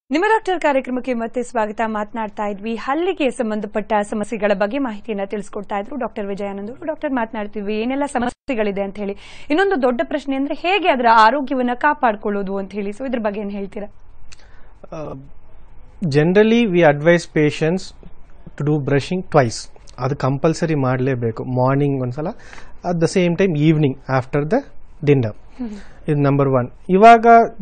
ನಿಮ್ಮ ಡಾಕ್ಟರ್ ಕಾರ್ಯಕ್ರಮಕ್ಕೆ ಮತ್ತೆ ಸ್ವಾಗತ ಮಾತನಾಡ್ತಾ ಇದ್ವಿ ಹಲ್ಲಿಗೆ ಸಂಬಂಧಪಟ್ಟ ಸಮಸ್ಯೆಗಳ ಬಗ್ಗೆ ಮಾಹಿತಿಯನ್ನ ತಿಳಿಸ್ಕೊಡ್ತಾ ಇದ್ರು ಡಾಕ್ಟರ್ ವಿಜಯಾನಂದ್ ಅವರು ಡಾಕ್ಟರ್ ಮಾತನಾಡ್ತಿದ್ವಿ ಏನೆಲ್ಲ ಸಮಸ್ಯೆಗಳಿದೆ ಅಂತ ಹೇಳಿ ಇನ್ನೊಂದು ದೊಡ್ಡ ಪ್ರಶ್ನೆ ಅಂದ್ರೆ ಹೇಗೆ ಅದರ ಆರೋಗ್ಯವನ್ನ ಕಾಪಾಡ್ಕೊಳ್ಳೋದು ಅಂತ ಹೇಳಿ ಸೊ ಇದ್ರ ಬಗ್ಗೆ ಏನ್ ಹೇಳ್ತೀರಾ generally we advise patients to do brushing twice ಅದು ಕಂಪಲ್ಸರಿ ಮಾಡಲೇಬೇಕು ಮಾರ್ನಿಂಗ್ ಒಂದ್ಸಲ at the same time evening after the dinner ಇದು ನಂಬರ್ ಒನ್ ಇವಾಗ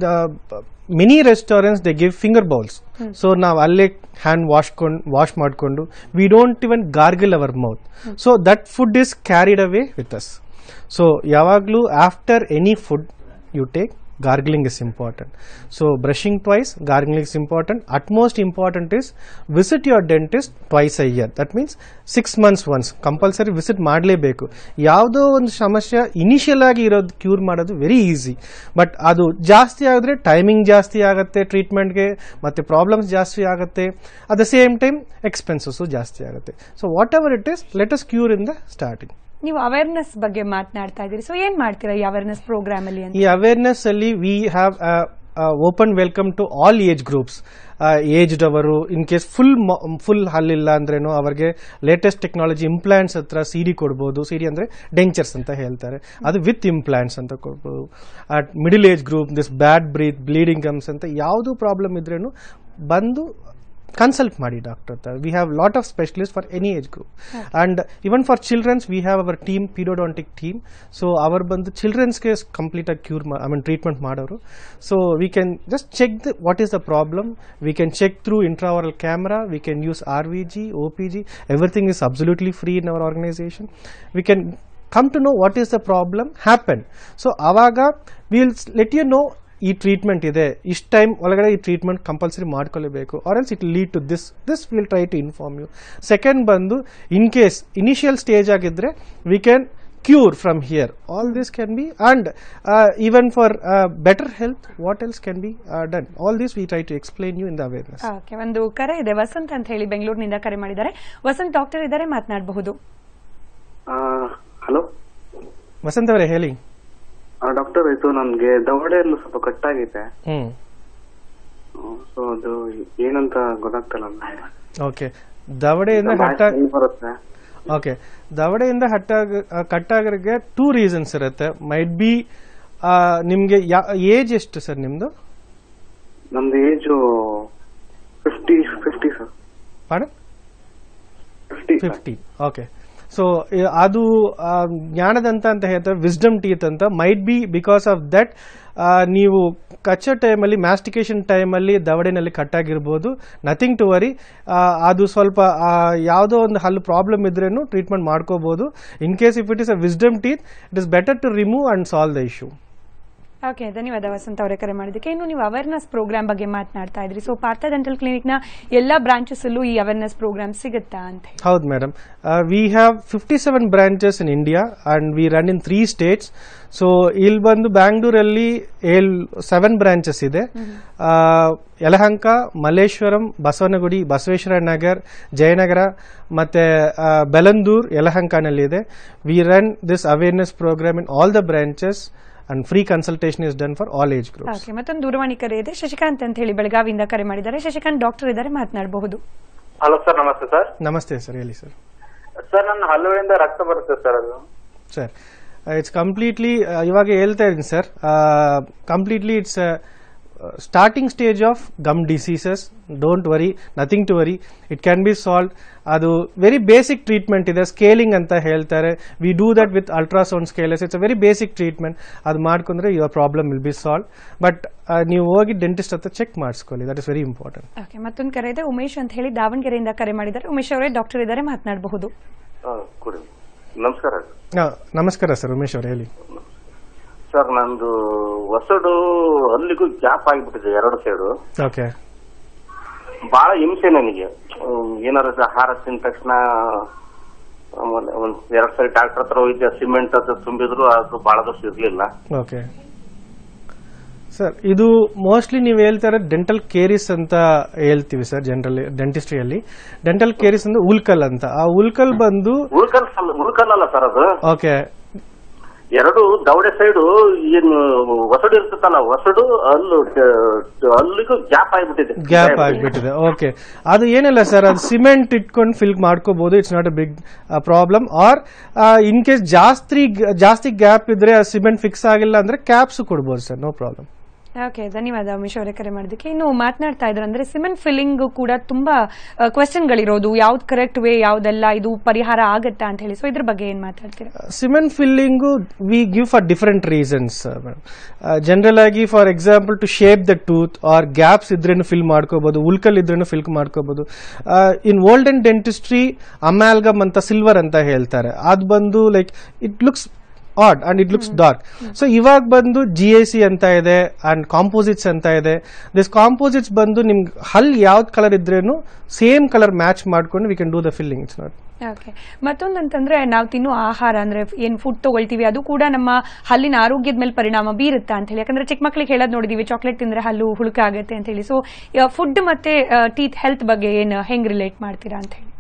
mini restaurants they give finger bowls so ನಾವು ಅಲ್ಲೇ ಹ್ಯಾಂಡ್ ವಾಶ್ಕೊಂಡು ವಾಶ್ ಮಾಡಿಕೊಂಡು we don't even gargle our mouth so that food is carried away with us so ಯಾವಾಗಲೂ after any food you take gargling is important so brushing twice gargling is important utmost important is visit your dentist twice a year that means six months once compulsory visit ಮಾಡಲೇಬೇಕು ಯಾವುದೋ ಒಂದು ಸಮಸ್ಯೆ initial ಆಗಿ ಇರೋದು cure ಮಾಡೋದು very easy but ಅದು ಜಾಸ್ತಿ ಆಗಿದ್ರೆ ಟೈಮಿಂಗ್ ಜಾಸ್ತಿ ಆಗುತ್ತೆ ಟ್ರೀಟ್ಮೆಂಟ್ಗೆ ಮತ್ತೆ ಪ್ರಾಬ್ಲಮ್ಸ್ ಜಾಸ್ತಿ ಆಗುತ್ತೆ at the same time expenses ಜಾಸ್ತಿ ಆಗುತ್ತೆ so whatever it is let us cure in the starting ನೀವು ಅವೇರ್ನೆಸ್ ಬಗ್ಗೆ ಮಾತನಾಡ್ತಾ ಇದ್ದೀರಿ ಸೊ ಏನ್ ಮಾಡ್ತೀರಾ ಈ ಅವೇರ್ನೆಸ್ ಪ್ರೋಗ್ರಾಮ್ ಅಲ್ಲಿ ಅಂತ ಈ ಅವೇರ್ನೆಸ್ ಅಲ್ಲಿ we have open welcome to all age groups aged ಅವರು ಇನ್ ಕೇಸ್ ಫುಲ್ ಫುಲ್ ಹಲ್ಲಿಲ್ಲ ಅಂದ್ರೇನು ಅವರಿಗೆ ಲೇಟೆಸ್ಟ್ ಟೆಕ್ನಾಲಜಿ ಇಂಪ್ಲಾಂಟ್ಸ್ ಹತ್ರ ಸಿ ಡಿ ಕೊಡ್ಬೋದು ಸಿ ಡಿ ಅಂದ್ರೆ ಡೆಂಚರ್ಸ್ ಅಂತ ಹೇಳ್ತಾರೆ ಅದು ವಿತ್ ಇಂಪ್ಲಾಂಟ್ಸ್ ಅಂತ ಕೊಡ್ಬೋದು middle age group this bad breath bleeding gums ಅಂತ ಯಾವುದು ಪ್ರಾಬ್ಲಮ್ ಇದ್ರೇನು ಬಂದು ಕನ್ಸಲ್ಟ್ ಮಾಡಿ doctor we have lot of specialist for any age group and even for childrens we have our team pedodontic team so ಅವರು ಬಂದು ಚಿಲ್ಡ್ರನ್ಸ್ಗೆ complete ಆಗಿ cure I mean treatment ಮಾಡೋರು so we can just check the what is the problem we can check through intraoral camera we can use R V G O P G everything is absolutely free in our organisation we can come to know what is the problem happen so ಆವಾಗ will let you know ಈ treatment ಇದೆ ಇಷ್ಟು time ಒಳಗಡೆ ಈ treatment compulsory ಮಾಡ್ಕೊಳ್ಳೇಬೇಕು or else it lead to this this will try to inform you second ಬಂದು in case initial stage ಆಗಿದ್ರೆ we can cure from here all this can be and even for better health what else can be done all this we try to explain you in the awareness okay ಒಂದು ಕರೆ ಇದೆ ವಸಂತ್ ಅಂತ ಹೇಳಿ ಬೆಂಗಳೂರಿನಿಂದ ಕರೆ ಮಾಡಿದ್ದಾರೆ Vasant doctor ಇದ್ದಾರೆ ಮಾತನಾಡಬಹುದು ಹಲೋ ವಸಂತ್ ಅವರೇ ಹೇಳಿ ಡಾಕ್ಟರ್ ಇದು ನನ್ಗೆ ದವಡೆಯಲ್ಲೂ ಸ್ವಲ್ಪ ಕಟ್ಟಾಗಿದೆ ಹ್ಮ್ ಸೊ ಅದು ಏನಂತ ಗೊತ್ತಾಗ್ತಲ್ಲ ನನಗೆ ಓಕೆ ದವಡೆಯಿಂದ ಹಟ್ಟ ಹೆಂಗ್ ಬರುತ್ತೆ ಓಕೆ ದವಡೆಯಿಂದ ಹಟ್ಟಾಗ ಕಟ್ಟಾಗರಿಗೆ ಟೂ ರೀಸನ್ಸ್ ಇರುತ್ತೆ ಮೈಟ್ ಬಿ ನಿಮಗೆ ಏಜ್ ಎಷ್ಟು ಸರ್ ನಿಮ್ಮದು ನಮ್ದು ಏಜು ಫಿಫ್ಟಿ ಫಿಫ್ಟಿ ಸರ್ ಪಾಡ ಫಿಫ್ಟಿ ಫಿಫ್ಟಿ ಓಕೆ ಸೊ ಅದು ಆ, ಜ್ಞಾನದಂತ ಅಂತ ಹೇಳ್ತಾರೆ ವಿಸ್ಡಮ್ ಟೀತ್ ಅಂತ might be because of that ನೀವು ಕಚ್ಚೋ ಟೈಮಲ್ಲಿ ಮ್ಯಾಸ್ಟಿಕೇಶನ್ ಟೈಮಲ್ಲಿ ದವಡೆನಲ್ಲಿ ಕಟ್ಟಾಗಿರ್ಬೋದು ನಥಿಂಗ್ ಟು ವರಿ ಅದು ಸ್ವಲ್ಪ ಆ, ಯಾವುದೋ ಒಂದು ಹಲ್ಲು ಪ್ರಾಬ್ಲಮ್ ಇದ್ರೇನು ಟ್ರೀಟ್ಮೆಂಟ್ ಮಾಡ್ಕೋಬೋದು in case if it is a wisdom teeth it is better to remove and solve the issue okay ಧನ್ಯವಾದ ವಸಂತ್ ಅವರೇ ಕರೆ ಮಾಡಿದ್ದಕ್ಕೆ ಇನ್ನು ನೀವು ಅವೇರ್ನೆಸ್ ಪ್ರೋಗ್ರಾಮ್ ಬಗ್ಗೆ ಮಾತನಾಡ್ತಾ ಇದ್ರಿ ಸೊ ಪಾರ್ಥ ಡೆಂಟಲ್ ಕ್ಲಿನಿಕ್ ನ ಎಲ್ಲ ಬ್ರಾಂಚಸ್ ಅಲ್ಲೂ ಈ ಅವೇರ್ನೆಸ್ ಪ್ರೋಗ್ರಾಮ್ ಸಿಗುತ್ತಾ ಅಂತ ಹೇಳಿ ಹೌದು madam we have fifty seven branches in India and we run in three states so ಇಲ್ಲಿ ಬಂದು ಬ್ಯಾಂಗ್ಳೂರಲ್ಲಿ ಏಳ್ ಸೆವೆನ್ ಬ್ರಾಂಚಸ್ ಇದೆ ಆ, ಯಲಹಂಕ ಮಲ್ಲೇಶ್ವರಂ ಬಸವನಗುಡಿ ಬಸವೇಶ್ವರ ನಗರ್ ಜಯನಗರ ಮತ್ತೆ ಆ, ಬೆಲಂದೂರ್ ಯಲಹಂಕನಲ್ಲಿದೆ we run this awareness programme in all the branches and free consultation is done for all age groups okay ಮತ್ತೊಂದು ದೂರವಾಣಿ ಕರೆ ಇದೆ ಶಶಿಕಾಂತ್ ಅಂತ ಹೇಳಿ ಬೆಳಗಾವಿಯಿಂದ ಕರೆ ಮಾಡಿದ್ದಾರೆ ಶಶಿಕಾಂತ್ ಡಾಕ್ಟರ್ ಇದ್ದಾರೆ ಮಾತನಾಡಬಹುದು ಹಲೋ ಸರ್ ನಮಸ್ತೆ ಸರ್ ನಮಸ್ತೆ ಸರ್ ಹೇಳಿ ಸರ್ ಸರ್ ನನ್ನ ಹಲ್ಲುಗಳಿಂದ ರಕ್ತ ಬರುತ್ತೆ ಸರ್ ಅದು ಸರ್ ಇಟ್ಸ್ ಕಂಪ್ಲೀಟ್ಲಿ ಇವಾಗ ಹೇಳ್ತಾ ಇದ್ದೀನಿ sir completely it's starting stage of gum diseases don't worry nothing to worry it can be solve ಅದು ವೆರಿ ಬೇಸಿಕ್ ಟ್ರೀಟ್ಮೆಂಟ್ ಇದೆ ಸ್ಕೇಲಿಂಗ್ ಅಂತ ಹೇಳ್ತಾರೆ we do that with ultrasound scalers it's a very basic treatment ಅದು ಮಾಡ್ಕೊಂಡ್ರೆ your problem will be solve but ನೀವು ಹೋಗಿ dentist ಹತ್ರ check ಮಾಡಿಸ್ಕೊಳ್ಳಿ that is very important okay ಮತ್ತೊಂದು ಕರೆ ಇದೆ ಉಮೇಶ್ ಅಂತ ಹೇಳಿ ದಾವಣಗೆರೆಯಿಂದ ಕರೆ ಮಾಡಿದ್ದಾರೆ ಉಮೇಶ್ ಅವರೇ ಡಾಕ್ಟರ್ ಇದ್ದಾರೆ ಮಾತನಾಡಬಹುದು ಕೊಡಿ ನಮಸ್ಕಾರ ನಮಸ್ಕಾರ ಸರ್ ಉಮೇಶ್ ಅವ್ರು ಹೇಳಿ ಸರ್ ನಂದು ಹೊಸಡು ಹಲ್ಲಿಗೂ ಗ್ಯಾಪ್ ಆಗಿಬಿಟ್ಟಿದೆ ಎರಡು ಸೈಡು ಓಕೆ ಬಹಳ ಹಿಂಸೆ ನನಗೆ ಹ್ಮ್, ಏನಾದ್ರು ಆಹಾರ ತಿಂದ ತಕ್ಷಣ ಆಮೇಲೆ ಒಂದ್ ಎರಡ್ ಸರಿ ಡಾಕ್ಟರ್ ಹತ್ರ ಹೋಗಿದ್ದೆ ಸಿಮೆಂಟ್ ಅದು ತುಂಬಿದ್ರು ಅದು ಬಹಳ ದಿವಸ ಇರ್ಲಿಲ್ಲ ಓಕೆ ಸರ್ ಇದು ಮೋಸ್ಟ್ಲಿ ನೀವು ಹೇಳ್ತಾರೆ ಡೆಂಟಲ್ ಕೇರಿಸ್ ಅಂತ ಹೇಳ್ತೀವಿ ಸರ್ ಜನರಲಿ ಡೆಂಟಿಸ್ಟ್ರಿಯಲ್ಲಿ ಡೆಂಟಲ್ ಕೇರಿಸ್ ಅಂದ್ರೆ ಉಲ್ಕಲ್ ಅಂತ ಆ ಉಲ್ಕಲ್ ಬಂದು ಉಳ್ಕಲ್ ಉಳ್ಕಲ್ ಅಲ್ಲ ಸರ್ ಅದು ಓಕೆ ಎರಡು ದವಡೆ ಸೈಡು ಏನು ಹೊಸಡು ಇರ್ತದಲ್ಲ ಹೊಸಡು ಅಲ್ಲು ಅಲ್ಲಿಗೂ ಗ್ಯಾಪ್ ಆಗ್ಬಿಟ್ಟಿದೆ ಗ್ಯಾಪ್ ಆಗಿಬಿಟ್ಟಿದೆ ಓಕೆ ಅದು ಏನಿಲ್ಲ ಸರ್ ಅದು ಸಿಮೆಂಟ್ ಇಟ್ಕೊಂಡು ಫಿಲ್ ಮಾಡ್ಕೋಬಹುದು it's not a big problem or in case ಜಾಸ್ತಿ ಜಾಸ್ತಿ ಗ್ಯಾಪ್ ಇದ್ರೆ ಆ ಸಿಮೆಂಟ್ ಫಿಕ್ಸ್ ಆಗಿಲ್ಲ ಅಂದ್ರೆ ಕ್ಯಾಪ್ಸ್ ಕೊಡ್ಬೋದು ಸರ್ ನೋ ಪ್ರಾಬ್ಲಮ್ ಓಕೆ ಧನ್ಯವಾದ ಉಮೇಶ್ ಅವರೇ ಕರೆ ಮಾಡೋದಕ್ಕೆ ಇನ್ನು ಮಾತನಾಡ್ತಾ ಇದ್ರು ಅಂದ್ರೆ ಸಿಮೆಂಟ್ ಫಿಲ್ಲಿಂಗ್ ಕೂಡ ತುಂಬಾ ಕ್ವೆಶನ್ಗಳಿರೋದು ಯಾವ್ದು ಕರೆಕ್ಟ್ ವೇ ಯಾವ್ದಲ್ಲ ಇದು ಪರಿಹಾರ ಆಗತ್ತಾ ಅಂತ ಹೇಳಿ ಸೊ ಇದ್ರ ಬಗ್ಗೆ ಏನ್ ಮಾತಾಡ್ತೀರಾ cement filling we give for different reasons madam general ಆಗಿ for example to shape the tooth or gaps ಇದ್ರೇನು ಫಿಲ್ ಮಾಡ್ಕೋಬಹುದು ಉಲ್ಕಲ್ ಇದ್ರೇನು ಫಿಲ್ ಮಾಡ್ಕೋಬಹುದು ಇನ್ ಓಲ್ಡನ್ ಡೆಂಟಿಸ್ಟ್ರಿ ಅಮ್ಯಾಲ್ಗಮ್ ಅಂತ ಸಿಲ್ವರ್ ಅಂತ ಹೇಳ್ತಾರೆ ಅದು ಬಂದು like it looks odd and it looks dark so ಇವಾಗ ಬಂದು ಜಿ ಎ ಸಿ ಅಂತ ಇದೆ ಅಂಡ್ ಕಾಂಪೋಸಿಟ್ಸ್ ಅಂತ ಇದೆ ದಿಸ್ ಕಾಂಪೋಸಿಟ್ಸ್ ಬಂದು ನಿಮ್ಗೆ ಹಲ್ ಯಾವ್ದು ಕಲರ್ ಇದ್ರೇನು ಸೇಮ್ ಕಲರ್ ಮ್ಯಾಚ್ ಮಾಡ್ಕೊಂಡು we can do the filling it's not okay ಮತ್ತೊಂದಂತಂದ್ರೆ ನಾವು ತಿನ್ನೋ ಆಹಾರ ಅಂದ್ರೆ ಏನ್ ಫುಡ್ ತಗೊಳ್ತೀವಿ ಅದು ಕೂಡ ನಮ್ಮ ಹಲ್ಲಿನ ಆರೋಗ್ಯದ ಮೇಲೆ ಪರಿಣಾಮ ಬೀರುತ್ತಾ ಅಂತ ಹೇಳಿ ಯಾಕಂದ್ರೆ ಚಿಕ್ಕ ಮಕ್ಳಿಗೆ ಹೇಳೋದು ನೋಡಿದೀವಿ ಚಾಕ್ಲೇಟ್ ತಿಂದ್ರೆ ಹಲ್ಲು ಹುಳುಕ ಆಗುತ್ತೆ ಅಂತ ಹೇಳಿ ಸೊ ಫುಡ್ ಮತ್ತೆ ಟೀತ್ ಹೆಲ್ತ್ ಬಗ್ಗೆ ಏನು ಹೆಂಗ್ ರಿಲೇಟ್ ಮಾಡ್ತೀರಾ ಅಂತ ಹೇಳಿ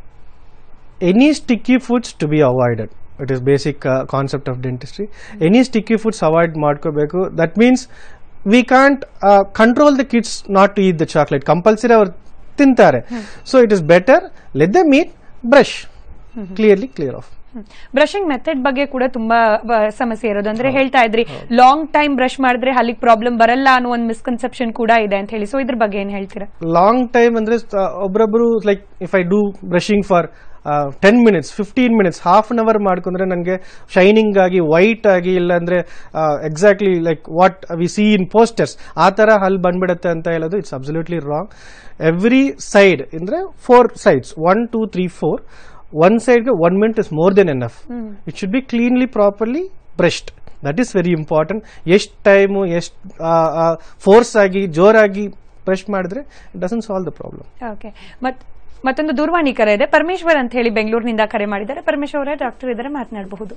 any sticky foods to be avoided it is basic uh, concept of dentistry any sticky foods avoid ಮಾಡ್ಕೋಬೇಕು that means we can't uh, control the kids not to eat the chocolate compulsory ಅವ್ರು ತಿಂತಾರೆ so it is better let them eat brush clearly clear off brushing method ಬಗ್ಗೆ ಕೂಡ ತುಂಬಾ ಬ- ಸಮಸ್ಯೆ ಇರೋದು ಅಂದ್ರೆ ಹೇಳ್ತಾ ಇದ್ರಿ ಲಾಂಗ್ ಟೈಮ್ ಬ್ರಷ್ ಮಾಡಿದ್ರೆ ಹಲ್ಲಿಗೆ ಪ್ರಾಬ್ಲಮ್ ಬರಲ್ಲ ಅನ್ನೋ ಒಂದು ಮಿಸ್ಕನ್ಸೆಪ್ಷನ್ ಕೂಡ ಇದೆ ಅಂತ ಹೇಳಿ ಸೊ ಇದ್ರ ಬಗ್ಗೆ ಏನ್ ಹೇಳ್ತೀರಾ ಲಾಂಗ್ ಟೈಮ್ ಅಂದ್ರೆ ಸ- ಒಬ್ರೊಬ್ರು like if I do brushing for ten minutes fifteen minutes half an hour ಮಾಡ್ಕೊಂಡ್ರೆ ನನಗೆ ಶೈನಿಂಗ್ ಆಗಿ ವೈಟ್ ಆಗಿ ಇಲ್ಲಾಂದ್ರೆ exactly like what we see in posters ಆ ಥರ ಹಲ್ ಬಂದ್ಬಿಡುತ್ತೆ ಅಂತ ಹೇಳೋದು it's absolutely wrong every side ಅಂದ್ರೆ four sides one two three four one ಸೈಡ್ಗೆ one minute is more then enough it should be cleanly properly brushed that is very important ಎಷ್ಟು time ಎಷ್ಟು ಫೋರ್ಸ್ ಆಗಿ ಜೋರಾಗಿ ಬ್ರಷ್ ಮಾಡಿದ್ರೆ it doesn't solve the problem okay ಮತ್ ಮತ್ತೊಂದು ದೂರವಾಣಿ ಕರೆ ಇದೆ ಪರಮೇಶ್ವರ್ ಅಂತ ಹೇಳಿ ಬೆಂಗಳೂರಿನಿಂದ ಕರೆ ಮಾಡಿದ್ದಾರೆ ಪರಮೇಶ್ವರ್ ಅವರೇ ಡಾಕ್ಟರ್ ಇದ್ದಾರೆ ಮಾತನಾಡಬಹುದು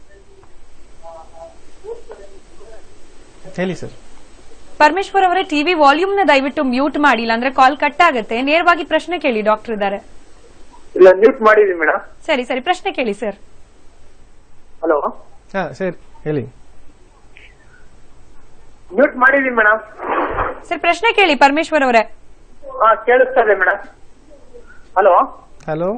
ಹೇಳಿ ಸರ್ ಪರಮೇಶ್ವರ್ ಅವರೇ ಟಿವಿ ವಾಲ್ಯೂಮ್ ನ ದಯವಿಟ್ಟು ಮ್ಯೂಟ್ ಮಾಡಿಲ್ಲ ಅಂದ್ರೆ ಕಾಲ್ ಕಟ್ ಆಗುತ್ತೆ ನೇರವಾಗಿ ಪ್ರಶ್ನೆ ಕೇಳಿ ಡಾಕ್ಟರ್ ಇದ್ದಾರೆ ಇಲ್ಲ ಮ್ಯೂಟ್ ಮಾಡಿದೀನಿ ಮೇಡಮ್ ಸರಿ ಸರಿ ಪ್ರಶ್ನೆ ಕೇಳಿ ಸರ್ ಹಲೋ ಹಾ ಸರಿ ಹೇಳಿ ಮ್ಯೂಟ್ ಮಾಡಿದೀನಿ ಮೇಡಮ್ ಸರ್ ಪ್ರಶ್ನೆ ಕೇಳಿ ಪರಮೇಶ್ವರ್ ಅವರೇ ಹಾ ಕೇಳಿಸ್ತಾ ಇದೆ ಮೇಡಮ್ ಹಲೋ ಹಲೋ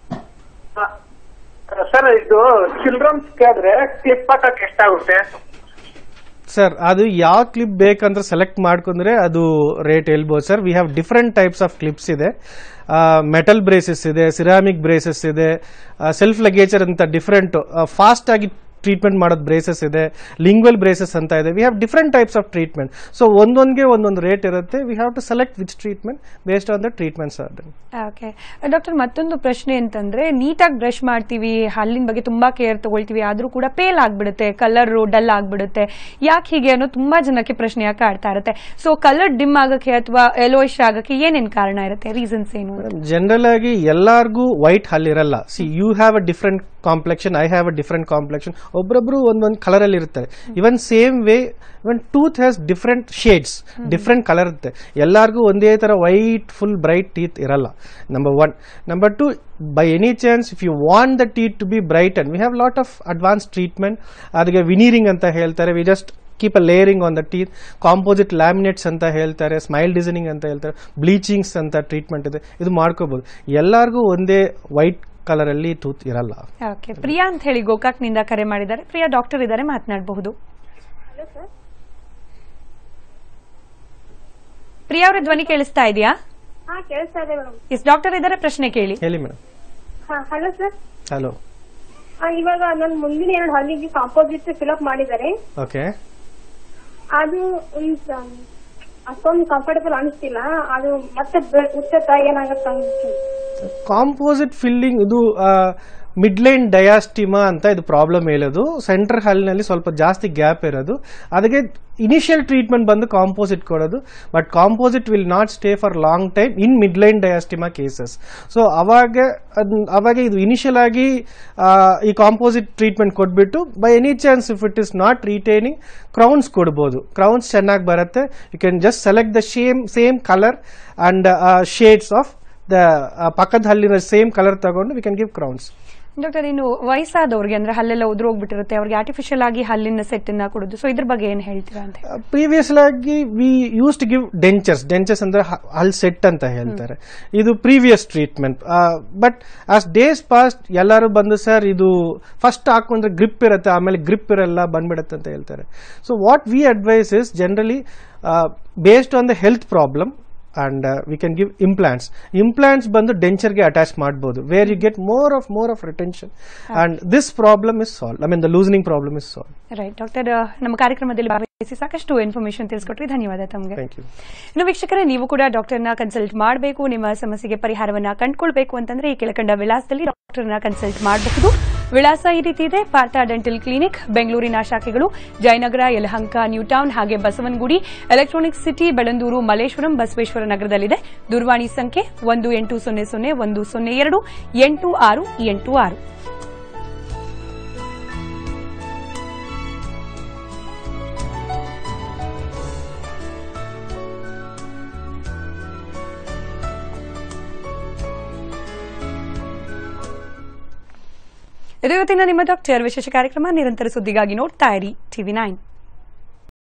ಸರ್ ಇದು ಚಿಲ್ಡ್ರನ್ಸ್ ಆದ್ರೆ ಕ್ಲಿಪ್ ಹಾಕಕ್ ಎಷ್ಟಾಗುತ್ತೆ ಸರ್ ಅದು ಯಾವ ಕ್ಲಿಪ್ ಬೇಕಂತ ಸೆಲೆಕ್ಟ್ ಮಾಡ್ಕೊಂಡ್ರೆ ಅದು ರೇಟ್ ಹೇಳ್ಬೋದು sir we have different types of clips ಇದೆ ಮೆಟಲ್ ಬ್ರೇಸಸ್ ಇದೆ ಸಿರಾಮಿಕ್ ಬ್ರೇಸಸ್ ಇದೆ ಸೆಲ್ಫ್ ಲಗೇಜರ್ ಅಂತ ಡಿಫ್ರೆಂಟ್ ಫಾಸ್ಟ್ ಆಗಿ ಟ್ರೀಟ್ಮೆಂಟ್ ಮಾಡೋದು ಬ್ರೇಸಸ್ ಇದೆ ಲಿಂಗ್ವೆಲ್ ಬ್ರೇಸಸ್ ಅಂತ ಇದೆ we have different types of treatment so ಒಂದೊಂದಿಗೆ ಒಂದೊಂದು ರೇಟ್ ಇರುತ್ತೆ we have to select which treatment based on the treatments are done okay doctor ಮತ್ತೊಂದು ಪ್ರಶ್ನೆ ಅಂತಂದ್ರೆ ನೀಟಾಗಿ ಬ್ರಷ್ ಮಾಡ್ತೀವಿ ಹಲ್ಲಿನ ಬಗ್ಗೆ ತುಂಬಾ ಕೇರ್ ತಗೊಳ್ತೀವಿ ಆದ್ರೂ ಕೂಡ ಪೇಲ್ ಆಗ್ಬಿಡುತ್ತೆ ಕಲರ್ ಡಲ್ ಆಗ್ಬಿಡುತ್ತೆ ಯಾಕೆ ಹೀಗೆ ಅನ್ನೋ ತುಂಬಾ ಜನಕ್ಕೆ ಪ್ರಶ್ನೆ ಯಾಕೆ ಆಡ್ತಾ ಇರುತ್ತೆ ಸೊ ಕಲರ್ ಡಿಮ್ ಆಗಕ್ಕೆ ಅಥವಾ ಎಲೋಯಿಶ್ ಆಗಕ್ಕೆ ಏನೇನ್ ಕಾರಣ ಇರುತ್ತೆ ರೀಸನ್ಸ್ ಏನು ಅಂತ ಜನರಲ್ ಆಗಿ ಎಲ್ಲಾರ್ಗೂ ವೈಟ್ ಹಲ್ಲಿರಲ್ಲ see you have a different complexion I have a different complexion ಒಬ್ಬೊಬ್ರು ಒಂದೊಂದು ಕಲರ್ ಅಲ್ಲಿ ಇರ್ತಾರೆ even same way even tooth has different shades different colour ಇರುತ್ತೆ ಎಲ್ಲಾರ್ಗೂ ಒಂದೇ ತರ ವೈಟ್ ಫುಲ್ ಬ್ರೈಟ್ ಟೀತ್ ಇರಲ್ಲ number one number two by any chance if you want the teeth to be bright and we have lot of advance treatment ಅದಕ್ಕೆ veneering ಅಂತ ಹೇಳ್ತಾರೆ we just keep a layering on the teeth composite laminates ಅಂತ ಹೇಳ್ತಾರೆ smile designing ಅಂತ ಹೇಳ್ತಾರೆ ಬ್ಲೀಚಿಂಗ್ಸ್ ಅಂತ treatment ಇದೆ ಇದು ಮಾಡ್ಕೋಬಹುದು ಎಲ್ಲರಿಗೂ ಒಂದೇ ವೈಟ್ ಕಲರ್ ಅಲ್ಲಿ ಟೂತ್ ಇರಲ್ಲ ಓಕೆ ಪ್ರಿಯಾ ಅಂತ ಹೇಳಿ ಗೋಕಾಕ್ನಿಂದ ಕರೆ ಮಾಡಿದ್ದಾರೆ ಪ್ರಿಯಾ ಡಾಕ್ಟರ್ ಇದ್ದಾರೆ ಮಾತನಾಡಬಹುದು ಪ್ರಿಯಾ ಅವ್ರ ಧ್ವನಿ ಕೇಳಿಸ್ತಾ ಇದೆಯಾ ಹಾ ಕೇಳಿಸ್ತಾ ಇದೆ ಮೇಡಮ್ ಎಸ್ ಡಾಕ್ಟರ್ ಇದ್ದಾರೆ ಪ್ರಶ್ನೆ ಕೇಳಿ ಹೇಳಿ ಮೇಡಮ್ ಹಾ ಹಲೋ ಸರ್ ಹಲೋ ಇವಾಗ ನನ್ನ ಮುಂದಿನ ಎರಡು ಹಲ್ಲಿಗೆ ಕಾಂಪೋಸಿಟ್ ಫಿಲಪ್ ಮಾಡಿದ್ದಾರೆ ಓಕೆ ಅದು ಒಂದ್ ಅಷ್ಟೊಂದು ಕಂಫರ್ಟಬಲ್ ಅನಿಸ್ತಿಲ್ಲ ಅದು ಮತ್ತೆ ಉಚ್ಚತ್ತ ಏನಾಗತ್ತ ಕಾಂಪೋಸಿಟ್ ಫಿಲ್ಲಿಂಗ್ ಇದು ಮಿಡ್ಲೈನ್ ಡಯಾಸ್ಟಿಮಾ ಅಂತ ಇದು ಪ್ರಾಬ್ಲಮ್ ಹೇಳೋದು ಸೆಂಟ್ರ್ ಹಲ್ನಲ್ಲಿ ಸ್ವಲ್ಪ ಜಾಸ್ತಿ ಗ್ಯಾಪ್ ಇರೋದು ಅದಕ್ಕೆ ಇನಿಷಿಯಲ್ ಟ್ರೀಟ್ಮೆಂಟ್ ಬಂದು ಕಾಂಪೋಸಿಟ್ ಕೊಡೋದು but composite will not stay for long time in midline diastema cases so ಅವಾಗ ಅದ್ನ- ಅವಾಗ ಇದು ಇನಿಷಿಯಲ್ ಆಗಿ ಆ, ಈ ಕಾಂಪೋಸಿಟ್ ಟ್ರೀಟ್ಮೆಂಟ್ ಕೊಟ್ಬಿಟ್ಟು by any chance if it is not retaining crowns ಕೊಡ್ಬೋದು ಕ್ರೌನ್ಸ್ ಚೆನ್ನಾಗಿ ಬರುತ್ತೆ you can just select the same same colour and shades of the ಪಕ್ಕದ ಹಲ್ಲಿನ ಸೇಮ್ ಕಲರ್ ತಗೊಂಡು we can give crowns doctor ಇನ್ನು ವಯಸ್ಸಾದವ್ರಿಗೆ ಅಂದ್ರೆ ಹಲ್ಲೆಲ್ಲ ಉದುರೋಗ್ಬಿಟ್ಟಿರುತ್ತೆ ಅವ್ರಿಗೆ ಆರ್ಟಿಫಿಷಿಯಲ್ ಆಗಿ ಹಲ್ಲಿನ ಸೆಟ್ ಅನ್ನ ಕೊಡೋದು ಸೊ ಇದ್ರ ಬಗ್ಗೆ ಏನ್ ಹೇಳ್ತೀರಾ ಅಂತ ಪ್ರೀವಿಯಸ್ ಆಗಿ we use to give dentures dentures ಅಂದ್ರೆ ಹ- ಹಲ್ ಸೆಟ್ ಅಂತ ಹೇಳ್ತಾರೆ ಇದು previous treatment but as days passed ಎಲ್ಲರೂ ಬಂದು ಸರ್ ಇದು ಫಸ್ಟ್ ಹಾಕೊಂಡ್ರೆ ಗ್ರಿಪ್ ಇರುತ್ತೆ ಆಮೇಲೆ ಗ್ರಿಪ್ ಇರಲ್ಲ ಬಂದ್ಬಿಡುತ್ತೆ ಅಂತ ಹೇಳ್ತಾರೆ so what we advise is generally based on the health problem and we can give implants implants ಬಂದು ಡೆಂಚರ್ಗೆ ಅಟ್ಯಾಚ್ ಮಾಡ್ಬೋದು where you get more of more of retention and this problem is solve I mean the loosening problem is solve right doctor ನಮ್ಮ ಕಾರ್ಯಕ್ರಮದಲ್ಲಿ ಭಾಗವಹಿಸಿ ಸಾಕಷ್ಟು information ತಿಳಿಸ್ಕೊಟ್ರಿ ಧನ್ಯವಾದ ತಮಗೆ thank you ಇನ್ನು ವೀಕ್ಷಕರೇ ನೀವು ಕೂಡ ಡಾಕ್ಟರ್ನ ಕನ್ಸಲ್ಟ್ ಮಾಡಬೇಕು ನಿಮ್ಮ ಸಮಸ್ಯೆಗೆ ಪರಿಹಾರವನ್ನ ಕಂಡುಕೊಳ್ಬೇಕು ಅಂತಂದ್ರೆ ಈ ಕೆಳಕಂಡ ವಿಳಾಸದಲ್ಲಿ ಡಾಕ್ಟರ್ನ ಕನ್ಸಲ್ಟ್ ಮಾಡಬಹುದು ವಿಳಾಸ ಈ ರೀತಿ ಇದೆ ಪಾರ್ಥ ಡೆಂಟಲ್ ಕ್ಲಿನಿಕ್ ಬೆಂಗಳೂರಿನ ಶಾಖೆಗಳು ಜಯನಗರ ಯಲಹಂಕ ನ್ಯೂ ಟೌನ್ ಹಾಗೆ ಬಸವನಗುಡಿ ಎಲೆಕ್ಟ್ರಾನಿಕ್ ಸಿಟಿ ಬೆಳಂದೂರು ಮಲ್ಲೇಶ್ವರಂ ಬಸವೇಶ್ವರ ನಗರದಲ್ಲಿದೆ ದೂರವಾಣಿ ಸಂಖ್ಯೆ ಒಂದು ಎಂಟು ಸೊನ್ನೆ ಸೊನ್ನೆ ಒಂದು ಸೊನ್ನೆ ಎರಡು ಎಂಟು ಆರು ಎಂಟು ಆರು ಇದು ಇವತ್ತಿನ ನಿಮ್ಮ ಡಾಕ್ಟರ್ ವಿಶೇಷ ಕಾರ್ಯಕ್ರಮ ನಿರಂತರ ಸುದ್ದಿಗಾಗಿ ನೋಡ್ತಾ ಇರಿ ಟಿವಿ ನೈನ್